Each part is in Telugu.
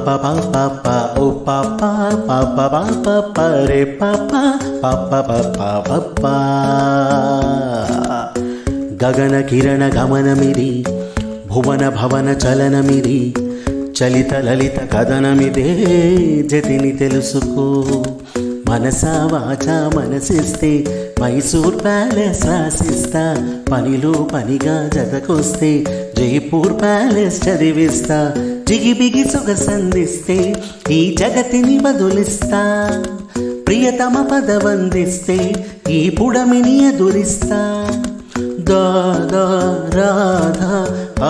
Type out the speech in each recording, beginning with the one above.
పాప పాప పా ఓ పాప పాప పాప పరే పాప పాప పాప పాప గగన కిరణ గమనమిది భువన భవన చలనమిది చలిత లలిత కథనమిదే జతిని తెలుసుకో మనసా వాచా మనసిస్తే మైసూర్ ప్యాలెస్ రాసిస్తా పనిలో పనిగా జతకొస్తే జైపూర్ ప్యాలెస్ చదివిస్తా జిగిబిగి సొగసందిస్తే ఈ జగతిని బదులిస్తా ప్రియతమ పదవందిస్తే ఈ పుడమిని ఎదురిస్తా దాదా రాధా ఆ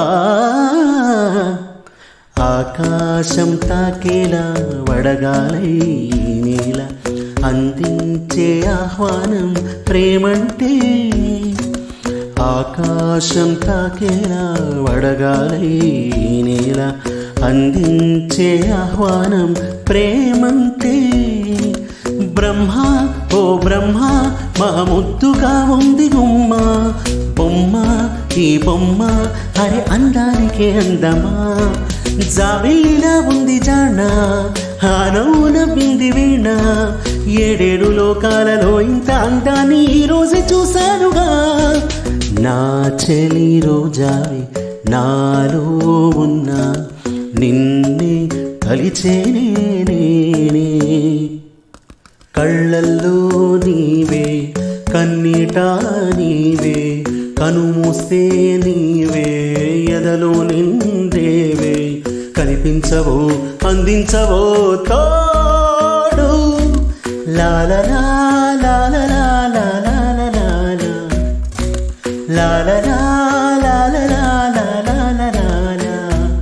ఆకాశం తాకేలా వడగాలై నేల అందించే ఆహ్వానం ప్రేమంటే ఆకాశం తాకేలా వడగాలై నేల అందించే ఆహ్వానం ప్రేమంటే బ్రహ్మ ఓ బ్రహ్మ మా ముద్దుగా ఉంది గుమ్మ బొమ్మ ఈ బొమ్మ అరే అందానికి అందమా జాబిలిలా ఉంది జాణ హానవున బింది వీణ ఏడేడు లోకాలలో ఇంత అందాన్ని ఈ రోజు చూశానుగా నా చెలి రోజావి నాలో ఉన్న నిన్నే కలిచేనే నేనే కళ్ళల్లో నీవే కన్నీట నీవే కనుమూస్తే నీవే ఎదలో నిండేవే కనిపించవో అందించవో తోడు లాలలా లాలలా లాలలా లాలలా లాలలా లాలలా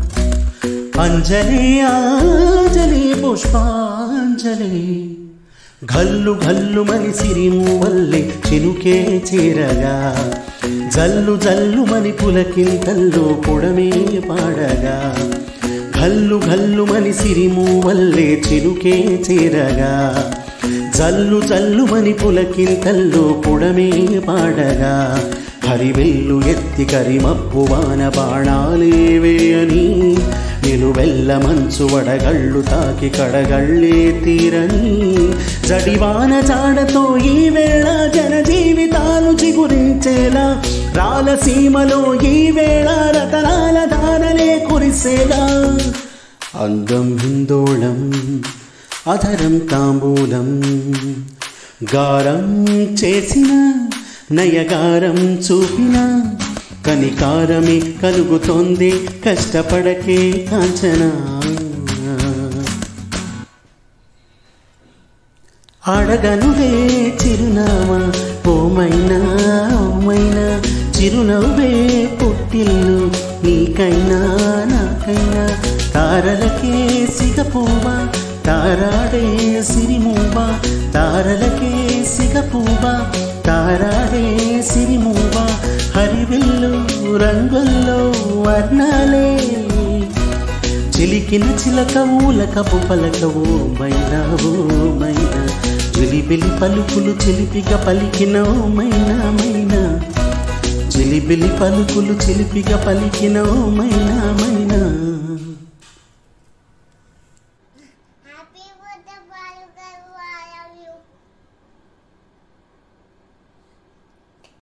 అంజలి అంజలి పుష్పాంజలి గల్లు గల్లు మని సిరిము వల్లే చినుకే చేరగా జల్లు జల్లు మని పులకింతల్లో పొడమే పాడగా గల్లు గల్లు మని సిరిము వల్లే చినుకే చేరగా జల్లు జల్లు మని పులకింతల్లో పొడమే పాడగా హరివెల్లు ఎత్తి కరిమప్పు వాన బాణాలేవే అని నిలువెల్ల మంచు వడగళ్ళు తాకి కడగళ్ళే తీరని జడివాన జాడతో ఈ వేళ జన జీవితాలు చిగురించేలా రాలసీమలో ఈ వేళ రతనాల దానలే కురిసేలా అందం హిందోళం అధరం తాంబూలం గారం చేసిన నయగారం చూపిన కనికారమే కలుగుతోంది కష్టపడకే కాంచన అడగనువే చిరునామా ఓమైనా ఓమైనా చిరునవ్వే పుట్టిల్లు నీకైనా నాకైనా తారలకే సిగపూవా తారాడే సిరిమూవా తారలకే సిగపూవా తారాడే సిరిమూవా హరివిల్లు రంగుల్లో వర్ణాలే చిలికిన చిలకవులకపు పలకవు మైనా ఓ మైనా చిలిబిలి పలుకులు చిలిపిగా పలికిన ఓ మైనా మైనా చిలిబిలి పలుకులు చిలిపిగా పలికిన ఓ మైనా మైనా